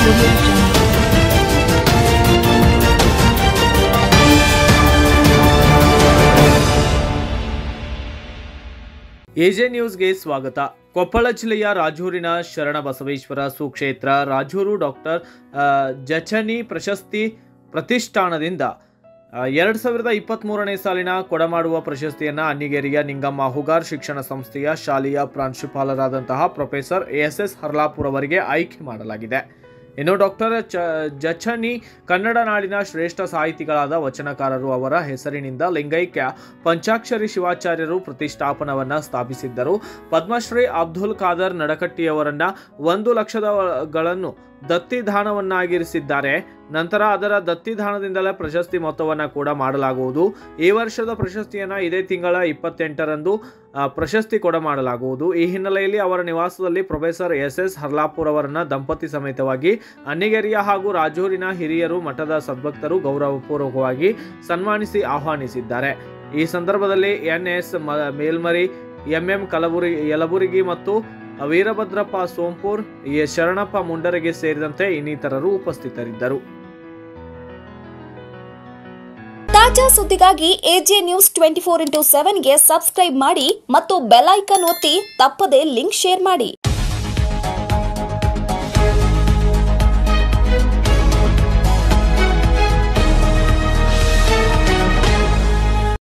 Audio Jungle. AJ ನ್ಯೂಸ್ಗೆ ಸ್ವಾಗತ ಕೊಪ್ಪಳ ಜಿಲ್ಲೆಯ ರಾಜೂರಿನ ಶರಣ ಬಸವೇಶ್ವರ ಸುಕ್ಷೇತ್ರ ರಾಜೂರು ಡಾಕ್ಟರ್ ಆ, ಜಚನಿ ಪ್ರಶಸ್ತಿ ಪ್ರತಿಷ್ಠಾನದಿಂದ ಎರಡು ಸಾವಿರದ ಇಪ್ಪತ್ತ್ಮೂರನೇ ಸಾಲಿನ ಕೊಡಮಾಡುವ ಪ್ರಶಸ್ತಿಯನ್ನು ಅನ್ನಿಗೇರಿಯ ನಿಂಗಮ್ಮ ಹುಗಾರ್ ಶಿಕ್ಷಣ ಸಂಸ್ಥೆಯ ಶಾಲೆಯ ಪ್ರಾಂಶುಪಾಲರಾದಂತಹ ಪ್ರೊಫೆಸರ್ ಎಸ್ ಎಸ್ ಹರ್ಲಾಪುರ್ ಅವರಿಗೆ ಆಯ್ಕೆ ಮಾಡಲಾಗಿದೆ ಇನ್ನು ಡಾಕ್ಟರ್ ಚ ಜಚನಿ ಕನ್ನಡ ನಾಡಿನ ಶ್ರೇಷ್ಠ ಸಾಹಿತಿಗಳಾದ ವಚನಕಾರರು ಅವರ ಹೆಸರಿನಿಂದ ಲಿಂಗೈಕ್ಯ ಪಂಚಾಕ್ಷರಿ ಶಿವಾಚಾರ್ಯರು ಪ್ರತಿಷ್ಠಾಪನವನ್ನ ಸ್ಥಾಪಿಸಿದ್ದರು ಪದ್ಮಶ್ರೀ ಅಬ್ದುಲ್ ಖಾದರ್ ನಡಕಟ್ಟಿಯವರನ್ನ ಒಂದು ಲಕ್ಷದಗಳನ್ನು ದತ್ತಿದಾನವನ್ನಾಗಿರಿಸಿದ್ದಾರೆ ನಂತರ ಅದರ ದತ್ತಿದಾನದಿಂದಲೇ ಪ್ರಶಸ್ತಿ ಮೊತ್ತವನ್ನು ಕೂಡ ಮಾಡಲಾಗುವುದು ಈ ವರ್ಷದ ಪ್ರಶಸ್ತಿಯನ್ನು ಇದೇ ತಿಂಗಳ ಇಪ್ಪತ್ತೆಂಟರಂದು ಆ, ಪ್ರಶಸ್ತಿ ಕೊಡ ಮಾಡಲಾಗುವುದು ಈ ಹಿನ್ನೆಲೆಯಲ್ಲಿ ಅವರ ನಿವಾಸದಲ್ಲಿ ಪ್ರೊಫೆಸರ್ ಎಸ್ ಎಸ್ ಹರ್ಲಾಪುರ್ ಅವರನ್ನ ದಂಪತಿ ಸಮೇತವಾಗಿ ಅನ್ನಿಗೇರಿಯ ಹಾಗೂ ರಾಜೂರಿನ ಹಿರಿಯರು ಮಠದ ಸದ್ಭಕ್ತರು ಗೌರವಪೂರ್ವಕವಾಗಿ ಸನ್ಮಾನಿಸಿ ಆಹ್ವಾನಿಸಿದ್ದಾರೆ ಈ ಸಂದರ್ಭದಲ್ಲಿ N S Melmari MM Kalaburagi Yalaburagi ಮತ್ತು ವೀರಭದ್ರಪ್ಪ ಸೋಂಪೂರ್ ಎ ಶರಣಪ್ಪ ಮುಂಡರಗೆ ಸೇರಿದಂತೆ ಇನ್ನಿತರರು ಉಪಸ್ಥಿತರಿದ್ದರು ತಾಜಾ ಸುದ್ದಿಗಾಗಿ AJ news twenty four into ಸೆವೆನ್ಗೆ ಸಬ್ಸ್ಕ್ರೈಬ್ ಮಾಡಿ ಮತ್ತು ಬೆಲ್ ಐಕನ್ ಒತ್ತಿ ತಪ್ಪದೇ ಲಿಂಕ್ ಶೇರ್ ಮಾಡಿ